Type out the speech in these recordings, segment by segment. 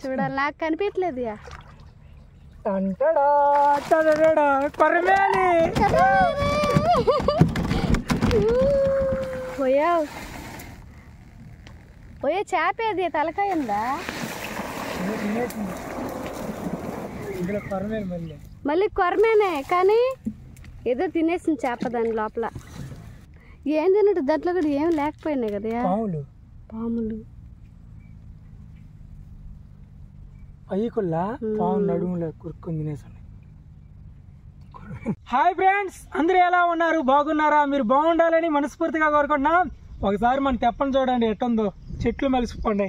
చూడాలి నాకు కనిపించలేదు ఇక. టంటడా టడడడా, కొరమేలి పోయావు పోయే చేపేది తలకాయ ఉందా తినేసింది ఇందులో కొరమేలి మళ్ళీ మళ్ళీ కొరమేనే కానీ ఏదో తినేసింది చేప దాని లోపల ఏం తిన్నట్టు దాంట్లో కూడా ఏం లేకపోయినాయి కదా పాములు పాములు పయ్యకుల్లా పాము నడుములో కురుక్కొని తినేసాను హాయ్ ఫ్రెండ్స్ అందరూ ఎలా ఉన్నారు బాగున్నారా మీరు బాగుండాలని మనస్ఫూర్తిగా కోరుకుంటున్నాం ఒకసారి మన తెప్పని చూడండి ఎట్టుందో చెట్లు మెలిసిపోండి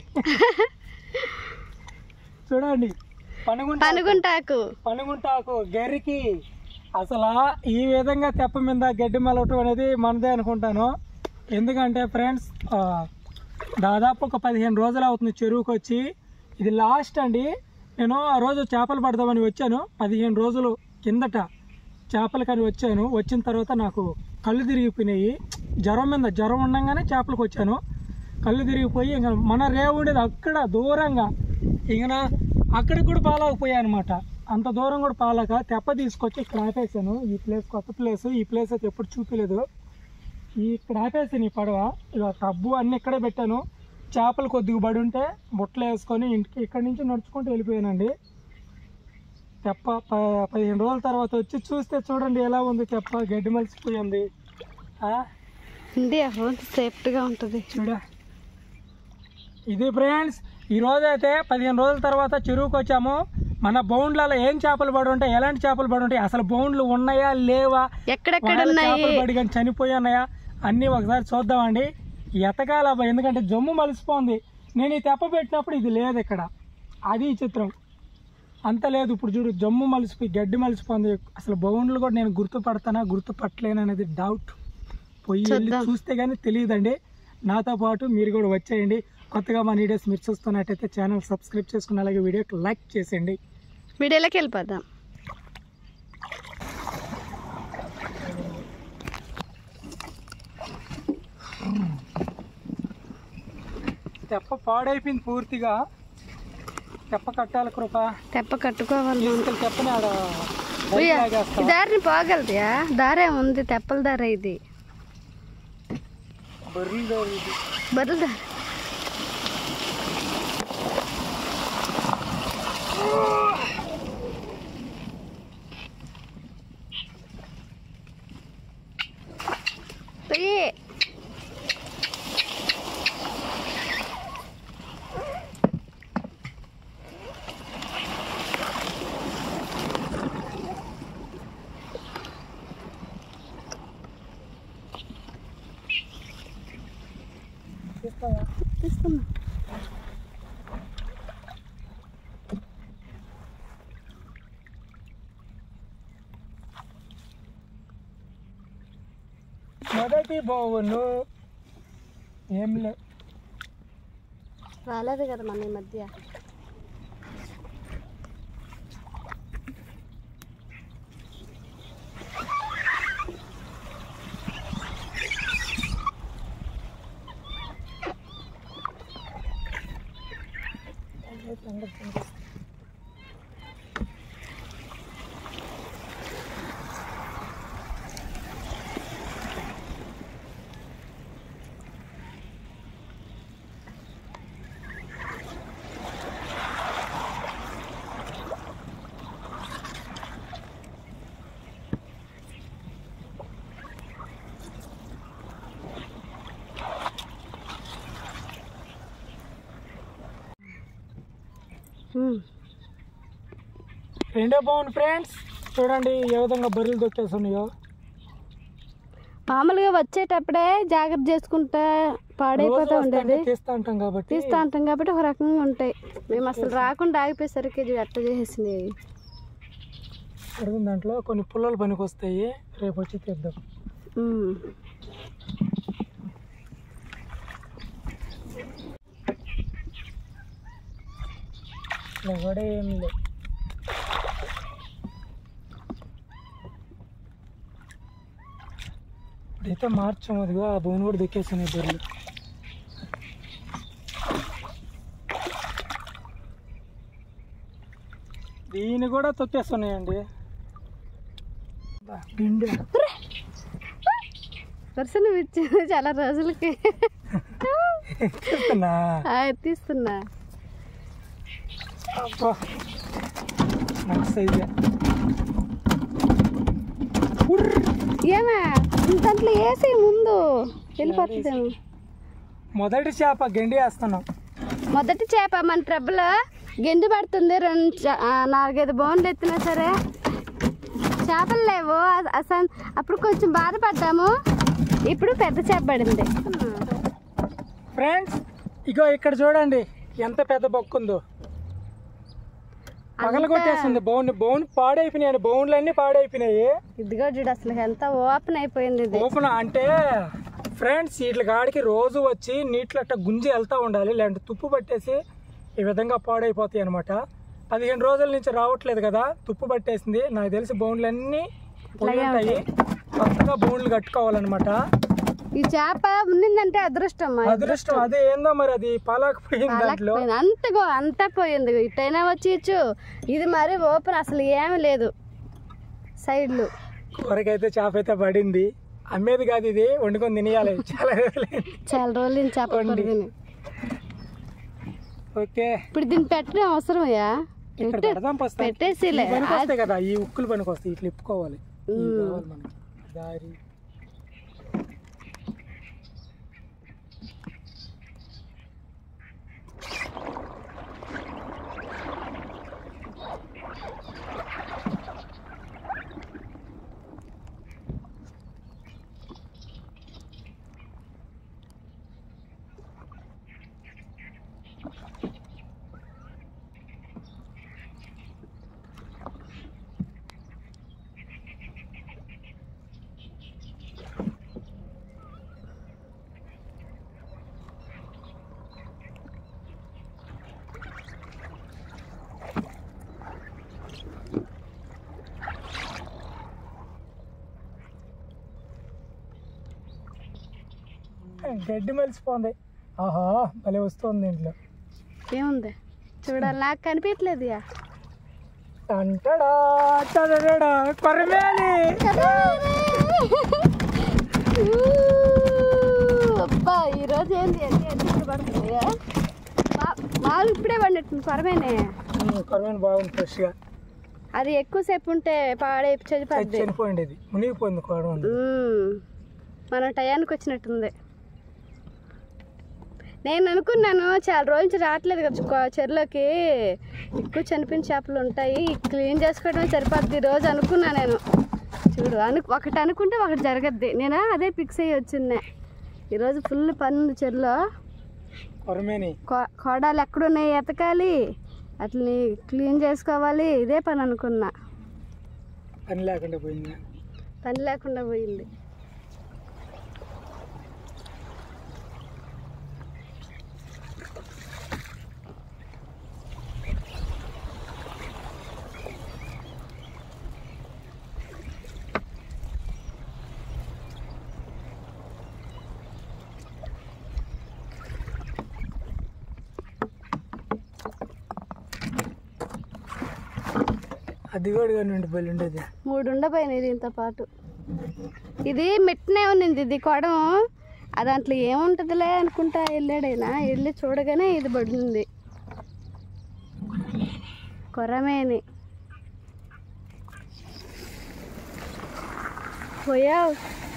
చూడండి పనుగుంట పనుగుంటాకు పనుగుంటాకు గరికి అసలు ఈ విధంగా తెప్ప మీద గడ్డి మలవటం అనేది మనదే అనుకుంటాను ఎందుకంటే ఫ్రెండ్స్ దాదాపు ఒక పదిహేను రోజులు అవుతుంది చెరువుకి వచ్చి ఇది లాస్ట్ అండి నేను ఆ రోజు చేపలు పడదామని వచ్చాను పదిహేను రోజులు కిందట చేపలు కానీ వచ్చాను వచ్చిన తర్వాత నాకు కళ్ళు తిరిగిపోయినాయి జ్వరం మీద జ్వరం ఉండగానే చేపలకు వచ్చాను కళ్ళు తిరిగిపోయి ఇంకా మన రేవు ఉండేది అక్కడ దూరంగా ఇంక నా అక్కడికి కూడా పాలకపోయాయి అనమాట అంత దూరం కూడా పాలక తెప్ప తీసుకొచ్చి ఇక్కడ ఆపేసాను ఈ ప్లేస్ కొత్త ప్లేస్ ఈ ప్లేస్ అయితే ఎప్పుడు చూపించలేదు ఈ ఇక్కడ ఆపేసాను ఈ పడవ ఇక టబ్బు అన్ని ఇక్కడే పెట్టాను చేపలు కొద్దిగా పడి ఉంటే బుట్టలు వేసుకొని ఇంటికి ఇక్కడి నుంచి నడుచుకుంటూ వెళ్ళిపోయానండి తెప్ప ప- పదిహేను రోజుల తర్వాత వచ్చి చూస్తే చూడండి ఎలా ఉంది తెప్ప గడ్డి మలిసిపోయింది ఆ, ఉంది సేఫ్ట్గా ఉంటుంది చూడ ఇది ఫ్రెండ్స్ ఈ రోజు అయితే పదిహేను రోజుల తర్వాత చెరువుకి వచ్చాము మన బౌండ్లలో ఏం చేపలు పడి ఉంటాయి ఎలాంటి చేపలు పడి ఉంటాయి అసలు బౌండ్లు ఉన్నాయా లేవా ఎక్కడెక్కడ వాళ్ళ ఉన్నాయి చేపలు పడి కానీ చనిపోయి ఉన్నాయా అన్నీ ఒకసారి చూద్దామండి ఎతకాల ఎందుకంటే జమ్ము మలిసిపోయింది నేను ఈ తెప్ప పెట్టినప్పుడు ఇది లేదు ఇక్కడ అది ఈ చిత్రం అంత లేదు ఇప్పుడు చూడు జమ్ము మలిసిపోయి గడ్డి మలిసిపోయింది అసలు బౌండ్లు కూడా నేను గుర్తుపడతానా గుర్తుపట్టలేను అనేది డౌట్ పోయి వెళ్ళి చూద్దాం. చూస్తే కానీ తెలియదండి నాతో పాటు మీరు కూడా వచ్చేయండి కొత్తగా మా వీడియోస్ మీరు చూస్తున్నట్టయితే ఛానల్ సబ్స్క్రైబ్ చేసుకుని అలాగే వీడియోకి లైక్ చేసేయండి వీడియోలోకి వెళ్ళిపోదాం తెప్ప పాడైపోయింది పూర్తిగా తెప్ప కట్టాలి కృప తెప్ప కట్టుకోవాలి మనం. తీసుకెళ్ళి తెప్పని ఆడ ఉయ్య, బయట ఈ లాగేస్తావా? దారిని పోగలదా దారే ఉంది తెప్పల దార ఇది బర్రెల దారి ఇది. బర్రెల దారి ఉయ్యి. తీస్తావా? తీసుకున్నా మొదటి బావును ఏం లే రాలేదు కదా మన ఈ మధ్య ఉమ్. రెండో బాగుంది ఫ్రెండ్స్ చూడండి ఏ విధంగా బర్రెలు దొక్కేస్తున్నాయో మామూలుగా వచ్చేటప్పుడే జాగ్రత్త చేసుకుంటా పాడైపోతూ రోజు ఉండేది వస్తుంటే తీస్తా ఉంటాం కాబట్టి తీస్తా ఉంటాం కాబట్టి ఒక రకంగా ఉంటాయి మేము అసలు రాకుండా ఆగిపోయేసరికి ఇది ఎట్ట చేసేసింది అడుగు దాంట్లో కొన్ని పుల్లలు పనికి వస్తాయి రేపు వచ్చి తీద్దాం ఉమ్. ఇలా కూడా ఏం లేదు ఇప్పుడైతే మార్చాము అదిగో ఆ బోన్ కూడా దొక్కేస్తున్నాయి బర్రెలు దీన్ని కూడా తొక్కేస్తున్నాయండి గిండె వరుస నువ్వు ఇచ్చింది చాలా రోజులకి ఎక్కిస్తున్నా. ఆ, ఎత్తిస్తున్నా అబ్బా మంచి సైజే ఏమే దాంట్లో వేసి ముందు వెళ్ళిపోతుందేమో మొదటి చేప గెండి వేస్తున్నాం మొదటి చేప మన ట్రబుల్ గెండి పడుతుంది రెండు చ- ఆ, నాలుగైదు బౌన్లు ఎత్తినా సరే చేపలు లేవు అస- అసలు అప్పుడు కొంచెం బాధపడ్డాము ఇప్పుడు పెద్ద చేప పడింది ఫ్రెండ్స్ ఇగో ఇక్కడ చూడండి ఎంత పెద్ద బొక్క ఉందో పగల కొట్టేస్తుంది బౌన్ బౌన్ పాడైపోయినాయి బౌన్లు అన్ని పాడైపోయినాయి ఇదిగో చూడు అసలు ఎంత ఓపెన్ అయిపోయింది ఇది ఓపెన్ అంటే ఫ్రెండ్స్ వీటి కాడికి రోజు వచ్చి నీటిలో అట్ట గుంజి వెళ్తూ ఉండాలి లేదంటే తుప్పు పట్టేసి ఈ విధంగా పాడైపోతాయి అనమాట పదిహేను రోజుల నుంచి రావట్లేదు కదా తుప్పు పట్టేసింది నాకు తెలిసి బౌన్లు అన్నీ పోయి ఉంటాయి కొత్తగా బౌన్లు కట్టుకోవాలన్నమాట ఈ చేప ఉన్నిందంటే అదృష్టం మా అదృష్టం అదే ఏందో మరి అది పాలకపోయింది దాంట్లో పోయింది అంతగో అంతా పోయింది ఇటైనా వచ్చి ఇచ్చు ఇది మరి ఓపెన్ అసలు ఏమి లేదు సైడ్లు కూరకైతే చేప అయితే పడింది అమ్మేది కాదు ఇది వండుకొని తినేయాలి చాలా రోజులైంది చాలా రోజులు నుంచి చేప కూర తిని. ఓకే ఇప్పుడు దీన్ని పెట్టడం అవసరమయ్యా ఇక్కడ పెడదాం ఫస్ట్ పెట్టేసిలే పనికి వస్తాయి కదా ఈ ఉక్కులు పనికి వస్తాయి ఇట్లా ఇప్పుకోవాలి ఇవి కావాలి మనకి దారి గడ్డి మలిసిపోంది ఆహా భలే వస్తుంది దీంట్లో ఏముంది చూడాలి నాకు కనిపించలేదు ఇక. అంటడా చదడా కొరమేలి ఊ, అబ్బా ఈరోజు ఏంది అన్ని అన్ని ఇప్పుడు పడుతున్నాయా మా- మాకు ఇప్పుడే పడినట్టు పరమేనే కొరమేలి బాగుంది ఫ్రెష్గా అది ఎక్కువసేపు ఉంటే పాడే అది చనిపోద్ది చనిపోయింది అది మునిగిపోయింది కొరమేలి మ్మ్. మన టయానికి వచ్చినట్టుంది నేను అనుకున్నాను చాలా రోజుల నుంచి రావట్లేదు కదా కొ- చెరువులోకి ఎక్కువ చనిపోయిన చేపలు ఉంటాయి క్లీన్ చేసుకోవడం సరిపోద్ది ఈ రోజు అనుకున్నా నేను చూడు అను ఒకటి అనుకుంటే ఒకటి జరగద్ది నేను అదే ఫిక్స్ అయ్యి వచ్చిందే ఈరోజు ఫుల్ పని ఉంది చెరువులో కొరమేని కొ- కోడాలు ఎక్కడున్నాయి ఎతకాలి అట్లని క్లీన్ చేసుకోవాలి ఇదే పని అనుకున్నా పని లేకుండా పోయింది పని లేకుండా పోయింది అది కూడా కానీ బలి ఉండేది మూడు ఉండపోయినాయి దీంతో పాటు ఇది మెట్నే ఉన్నింది ఇది కొడం ఆ దాంట్లో ఏముంటుందిలే అనుకుంటా వెళ్ళాడైనా వెళ్ళి చూడగానే ఇది పడింది కొరమేని పోయావు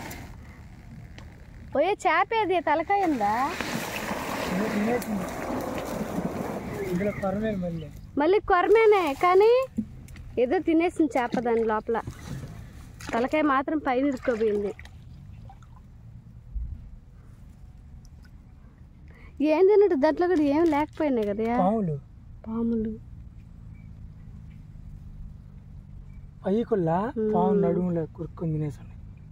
పోయే చేపేది తలకాయ ఉందా ఇది తినేసింది ఇందులో కొరమేని మళ్ళీ మళ్ళీ కొరమేనే కానీ ఏదో తినేసింది చేప దాని లోపల తలకాయ మాత్రం పైన ఇరుక్కోపోయింది ఏం తిన్నట్టు దాంట్లో కూడా ఏం లేకపోయినాయి కదా పాములు పాములు పైకుల్లా పాము నడుములో కురుక్కొని తినేసాను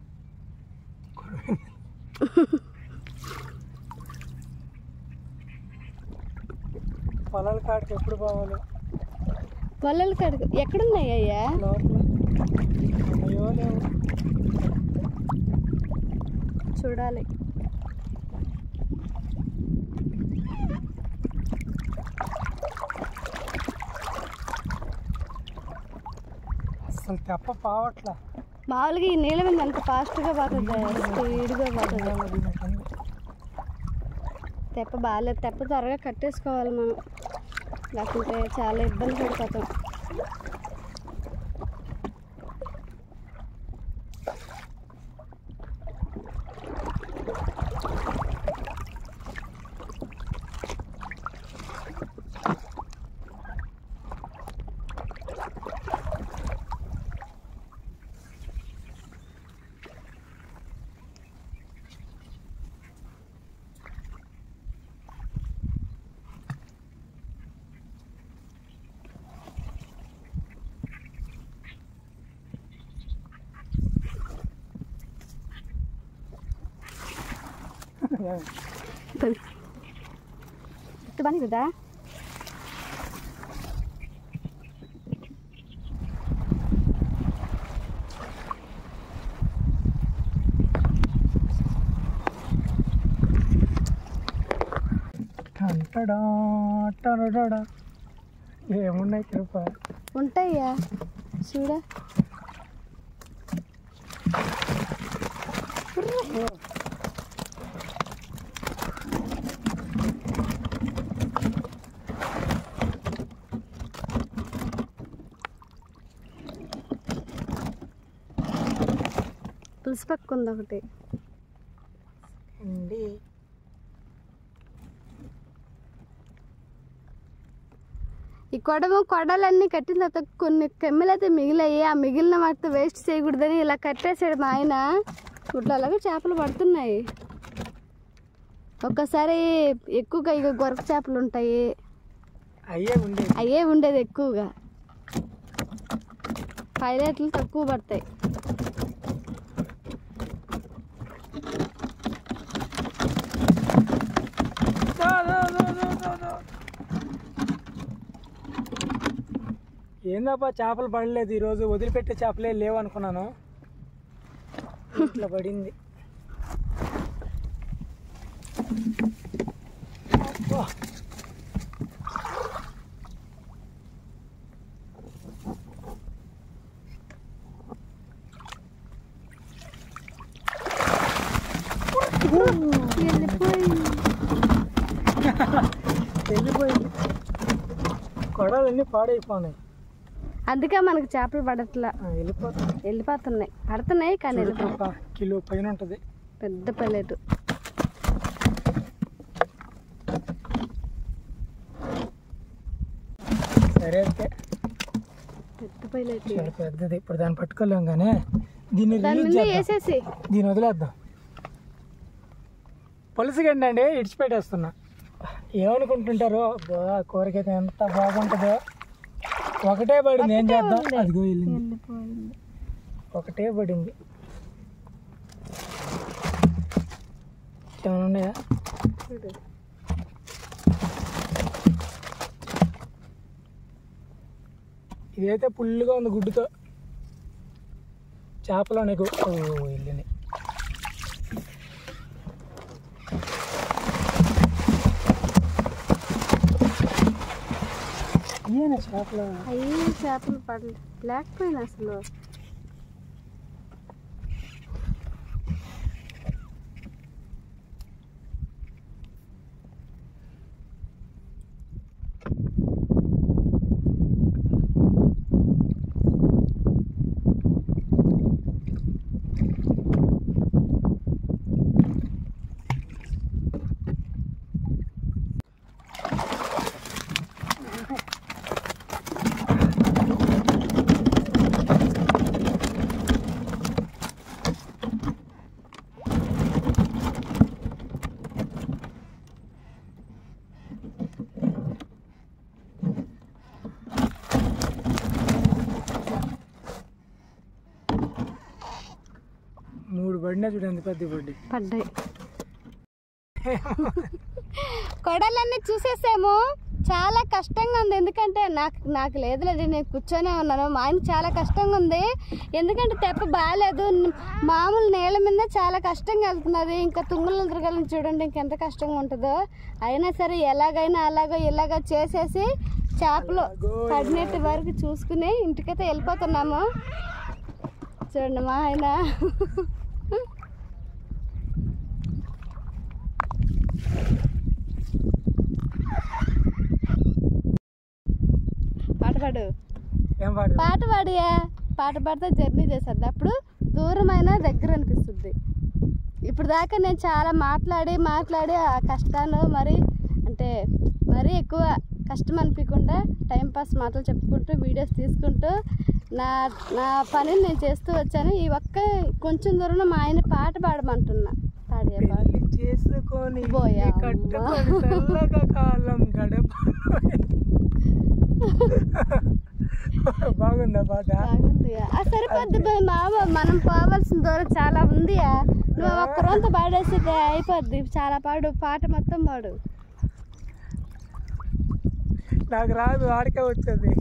పొలాల కాడికి ఎప్పుడు పోవాలి పొలాల కడుగు ఎక్కడున్నాయి అయ్యా లోపల ఉన్నాయో లేవు చూడాలి అసలు తెప్ప పావట్లా మామూలుగా ఈ నీళ్ళ మీద ఎంత ఫాస్ట్గా పోతుంది స్పీడ్గా పోతుంది తెప్ప బాగాలేదు తెప్ప త్వరగా కట్టేసుకోవాలి మనం లేకుంటే చాలా ఇబ్బంది పడిపోతాం ఇటు పని కదా టంటడా టడడడా. ఏమున్నాయి కృప ఉంటాయ్యా చూడ పులుసు పక్క ఉంది ఒకటి అండి ఈ కొడము కొడలన్నీ కట్టిన తర్వాత కొన్ని కెమ్మలు అయితే మిగిలాయి ఆ మిగిలిన వాటితో వేస్ట్ చేయకూడదని ఇలా కట్టేసాడు మా ఆయన ఇట్లా అలాగే చేపలు పడుతున్నాయి ఒక్కసారి ఎక్కువగా ఇక గొరక చేపలు ఉంటాయి అయ్యే ఉండే అయ్యే ఉండేది ఎక్కువగా పైలట్లు తక్కువ పడతాయి ఏందబ్బా చేపలు పడలేదు ఈరోజు వదిలిపెట్టే చేపలే లేవు అనుకున్నాను ఇట్లా పడింది అబ్బా. వెళ్ళిపోయింది వెళ్ళిపోయింది కొడలన్నీ పాడైపోయినాయి అందుకే మనకు చేపలు పడట్లా ఆ, వెళ్ళిపోతుంది వెళ్ళిపోతున్నాయి పడుతున్నాయి కానీ వెళ్ళిపోయి అబ్బా, కిలో పైన ఉంటుంది పెద్ద పల్లెటు సరే అయితే పెద్ద పల్లెటు చాలా పెద్దది ఇప్పుడు దాన్ని పట్టుకోలేం కానీ దీన్ని దాని రిలీజ్ ముందు చేద్దాం వేసేసి దీన్ని వదిలేద్దాం పులుసుగండి అండి ఇడిచిపెట్టేస్తున్నా ఏమనుకుంటుంటారో అబ్బా, కూరకైతే ఎంత బాగుంటుందో ఒకటే పడింది ఏం చేద్దాం అదిగో వెళ్ళింది వెళ్ళిపోయింది ఒకటే పడింది ఏమైనా ఉన్నాయా చూడు ఇదైతే పుల్లుగా ఉంది గుడ్డుతో చేపలు నీకు ఓ వెళ్ళింది ఇదేనా చేపలు అయ్యి చేపలు పడలే లేకపోయినా అసలు మూడు పడినా చూడు ఎంత పెద్ద పడ్డాయి పడ్డాయి కొడలన్నీ చూసేసాము చాలా కష్టంగా ఉంది ఎందుకంటే నాకు నాకు లేదులేదు నేను కూర్చొనే ఉన్నాను మా ఆయన చాలా కష్టంగా ఉంది ఎందుకంటే తెప్ప బాగాలేదు మామూలు నేల మీద చాలా కష్టంగా వెళ్తున్నది ఇంకా తుంగులు తిరగాలని చూడండి ఇంకెంత కష్టంగా ఉంటుందో అయినా సరే ఎలాగైనా అలాగో ఇలాగో చేసేసి చేపలు పడినట్టు వరకు చూసుకుని ఇంటికైతే వెళ్ళిపోతున్నాము చూడండి మా ఆయన పాట పాడు ఏం పాడు పాట పాడియా పాట పాడితే జర్నీ చేసేది అప్పుడు దూరమైన దగ్గర అనిపిస్తుంది ఇప్పుడు దాకా నేను చాలా మాట్లాడి మాట్లాడి ఆ కష్టాలు మరి అంటే మరీ ఎక్కువ కష్టం అనిపించకుండా టైంపాస్ మాటలు చెప్పుకుంటూ వీడియోస్ తీసుకుంటూ నా నా పనిని నేను చేస్తూ వచ్చాను ఈ ఒక్క కొంచెం దూరంలో మా ఆయన పాట పాడమంటున్నా పాడే పాడు పెళ్లి చేసుకొని పోయా ఇల్లు కట్టుకొని చల్లగా కాలం గడప బాగుందా పాట బాగుంది ఆ సరిపోద్ది బా మావ మనం పోవాల్సిన దూరం చాలా ఉందియా నువ్వు ఒక్క రోజు పాడేస్తే అయిపోద్ది చాలా పాడు పాట మొత్తం పాడు నాకు రాదు ఆడికే వచ్చేది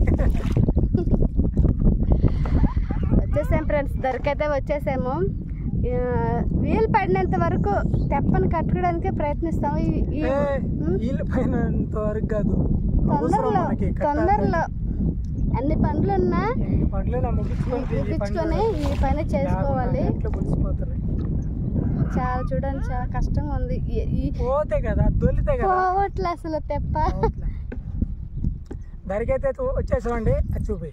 వచ్చేసాం ఫ్రెండ్స్ దొరికైతే వచ్చేసాము ఆ, వీలు పడినంత వరకు తెప్పని కట్టుకోవడానికి ప్రయత్నిస్తాము ఈ- ఈ- ఏ, ఉమ్, వీళ్ళ పైన వరకు కాదు అవసరం తొందరలో మనకి కట్టాలి. తొందరలో అన్ని పనులున్నా ఎన్ని పండ్లు నా ముగించుకొని ఈ ముగించుకొని పండ్లు ఈ పని చేసుకోవాలి ఎట్లా పులిసిపోతారు చాలా చూడండి చాలా కష్టంగా ఉంది ఈ- ఈ పోతే కదా దొలితే కదా పోవట్లే అసలు తెప్ప దరికైతే వచ్చేసామండి అది చూపి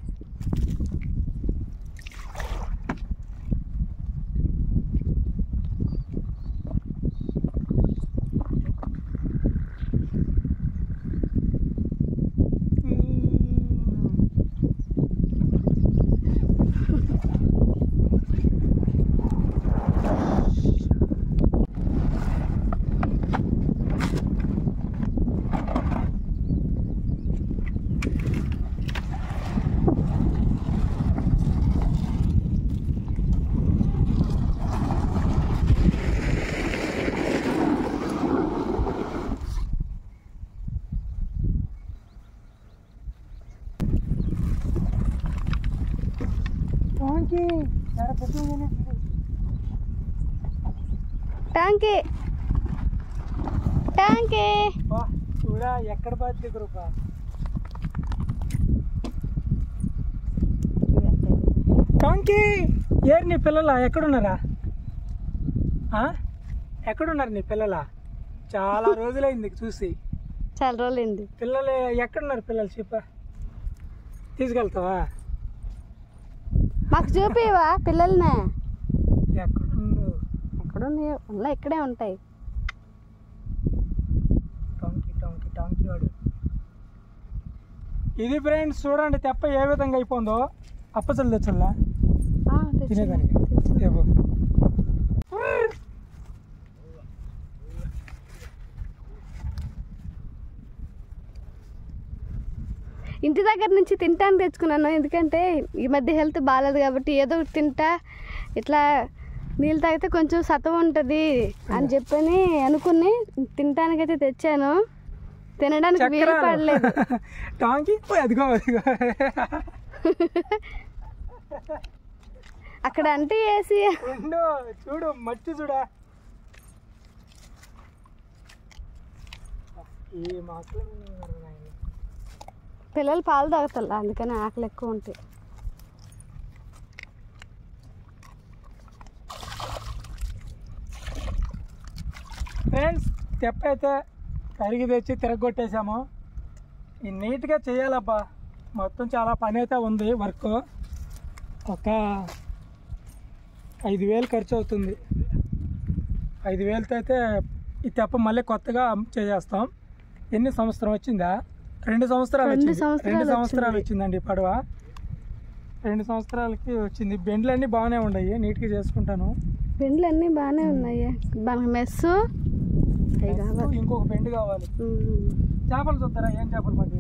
టాంకీ ఎక్కడ పెట్టింది ట్యాంకీ ట్యాంకీ వా, చూడా ఎక్కడ బాధ్య గ్రూపా టాంకీ ఏరు నీ పిల్లలా ఎక్కడున్నారా ఆ? ఎక్కడున్నారు నీ పిల్లలా చాలా రోజులైంది చూసి చాలా రోజులైంది పిల్లలు ఎక్కడున్నారు పిల్లలు చెప్ప తీసుకెళ్తావా మాకు చూపివా పిల్లల్ని ఎక్కడుందో ఎక్కడ ఉన్నాయి ఇక్కడే ఉంటాయి టాంకీ టాంకీ టాంకీ వాడు ఇది ఫ్రెండ్స్ చూడండి తెప్ప ఏ విధంగా అయిపోయిందో అప్పచలు తెచ్చల్లా ఆ, తెచ్చింది, తినేదానికి తెచ్చింది. రేపు ఇంటి దగ్గర నుంచి తింటాను తెచ్చుకున్నాను ఎందుకంటే ఈ మధ్య హెల్త్ బాగాలేదు కాబట్టి ఏదో ఒకటి తింటా ఇట్లా నీళ్ళు తాగితే కొంచెం సత్వం ఉంటుంది అని చెప్పని అనుకుని తినడానికైతే తెచ్చాను తినడానికి వీలు పడలేదు టాంకీ ఓయ్, అదిగో అదిగో అక్కడ అంటే వేసి రెండు చూడు మట్టి చూడా ఈ మాటలు విన్నారు నాయన. పిల్లలు పాలు తాగుతారు అందుకని ఆకలి ఎక్కువ ఉంటాయి ఫ్రెండ్స్ తెప్ప అయితే కరిగి తెచ్చి తిరగొట్టేసాము ఈ నీట్గా చేయాలబ్బా మొత్తం చాలా పని అయితే ఉంది వర్క్ ఒక ఐదు వేలు ఖర్చు అవుతుంది ఐదు వేలతో అయితే ఈ తెప్ప మళ్ళీ కొత్తగా చేసేస్తాం ఎన్ని సంవత్సరం వచ్చిందా రెండు సంవత్సరాలు రెండు వచ్చింది సంవత్సరాలు రెండు సంవత్సరాలు వచ్చింది. వచ్చిందండి ఈ పడవ రెండు సంవత్సరాలకి వచ్చింది బెండ్లు అన్నీ బాగానే ఉన్నాయి నీట్గా చేసుకుంటాను పెండ్లు అన్నీ బాగానే ఉన్నాయి మనకు మెస్సు అవి కావాలి ఇంకొక బెండ్ కావాలి ఉమ్. చేపలు చూస్తారా ఏం చేపలు పడ్డాయి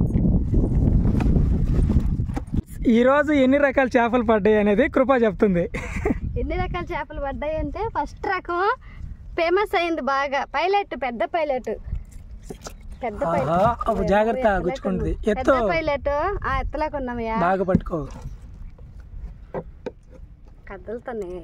ఈరోజు ఎన్ని రకాల చేపలు పడ్డాయి అనేది కృప చెప్తుంది ఎన్ని రకాల చేపలు పడ్డాయి అంటే ఫస్ట్ రకం ఫేమస్ అయింది బాగా పైలట్ పెద్ద పైలట్ పెద్ద ఆహా, అప్పుడు జాగ్రత్త గుచ్చుకుంటుంది పెద్ద ఎత్తు పైలట్ ఆ ఎత్తలాగా ఉన్నామయ్యా బాగా పట్టుకో కదులుతున్నాయి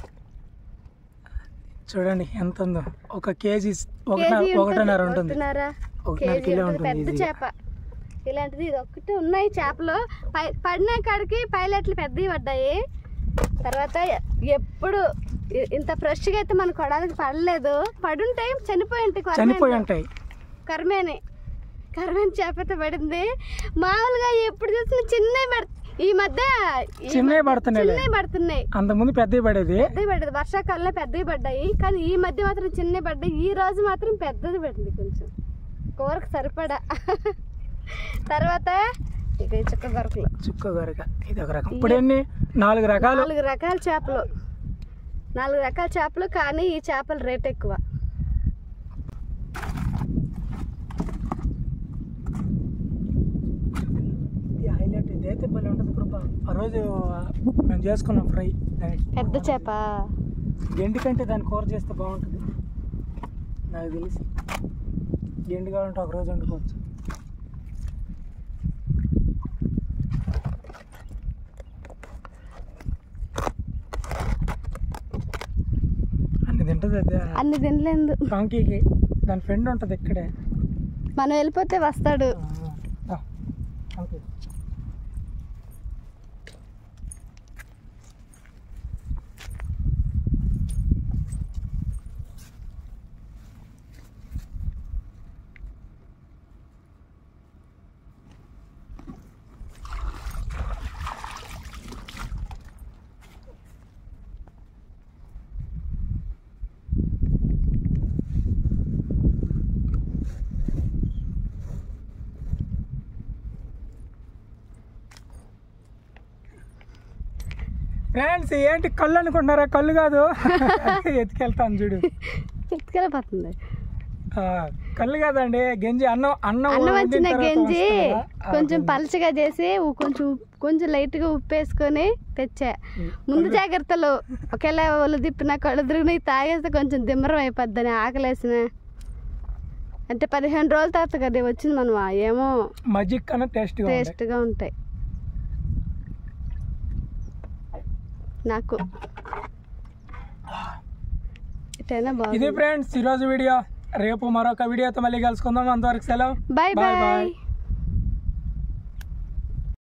చూడండి ఎంత ఉందో ఒక కేజీ కేజీ ఒకటిన్నర ఒకటిన్నర ఉంటుంది ఒకటిన్నర ఒకటిన్నర కేజీ కిలో ఉంటుంది ఉంటుంది పెద్ద ఈజీగా. చేప ఇలాంటిది ఇది ఒక్కటి ఉన్నాయి చేపలు పై పడిన కాడికి పైలట్లు పెద్దవి పడ్డాయి తర్వాత ఎప్పుడు ఇ- ఇంత ఫ్రెష్గా అయితే మన కొడాలకు పడలేదు పడుంటాయి చనిపోయి ఉంటాయి కొరమేను. చనిపోయి ఉంటాయి కర్మేని కర్మేని చేప అయితే పడింది మామూలుగా ఎప్పుడు చూసినా చిన్నవి పడ ఈ మధ్య ఈ చిన్నవి మధ్య పడుతున్నాయిలే. చిన్నవి పడుతున్నాయి అంతకుముందు పెద్దవి పడేది పెద్దవి పడ్డది వర్షాకాలంలో పెద్దవి పడ్డాయి కానీ ఈ మధ్య మాత్రం చిన్నవి పడ్డాయి ఈ రోజు మాత్రం పెద్దది పడింది కొంచెం కూరకు సరిపడా తర్వాత ఇక ఈ చుక్క గొరకలు చుక్క గొరక ఇది ఒక రకం ఇప్పుడు ఎన్ని నాలుగు రకాలు నాలుగు రకాల చేపలు నాలుగు రకాల చేపలు కానీ ఈ చేపల రేట్ ఎక్కువ ఈ హైలైట్ ఇది అయితే భలే ఉంటుంది కృప ఆ రోజు మేము చేసుకున్నాం ఫ్రై పెద్ద చేప గెండి కంటే దాన్ని కూర చేస్తే బాగుంటుంది నాకు తెలిసి గెండి కావాలంటే ఒక రోజు వండుకోవచ్చు అన్ని తింటుంది అదే అన్ని తినలేదు టాంకీకి దాని ఫ్రెండ్ ఉంటుంది ఇక్కడే మనం వెళ్ళిపోతే వస్తాడు ఆ, టాంకీ. ఫ్రెండ్స్ ఏంటి కళ్ళు అనుకుంటున్నారా కళ్ళు కాదు ఎత్తుకెళ్తాను చూడు ఎత్తుకెళ్ళిపోతుంది ఆ, కళ్ళు కాదండి గంజి అన్నం అన్నం అన్నం వండిన వచ్చిన తర్వాత గంజి వస్తుంది కదా, ఆ కొంచెం గంజి. పలచగా చేసి ఉ- కొంచెం ఉప్- కొంచెం లైట్గా ఉప్పు వేసుకొని తెచ్చా ముందు జాగ్రత్తలు ఒకేలా ఒళ్ళు తిప్పిన కళ్ళు తిరిగిన తాగేస్తే కొంచెం దిమ్మరం అయిపోద్దని ఆకలేసిన అంటే పదిహేను రోజుల తర్వాత కదా వచ్చింది మనం ఏమో మజ్జిగ కన్నా టేస్ట్గా ఉంది టేస్ట్గా ఉంటాయి నాకు ఇటైనా ఇది బాగుంది ఫ్రెండ్స్ ఈరోజు వీడియో రేపు మరొక వీడియోతో మళ్ళీ కలుసుకుందాం అంతవరకు సెలవు బాయ్ Bye, బాయ్ bye.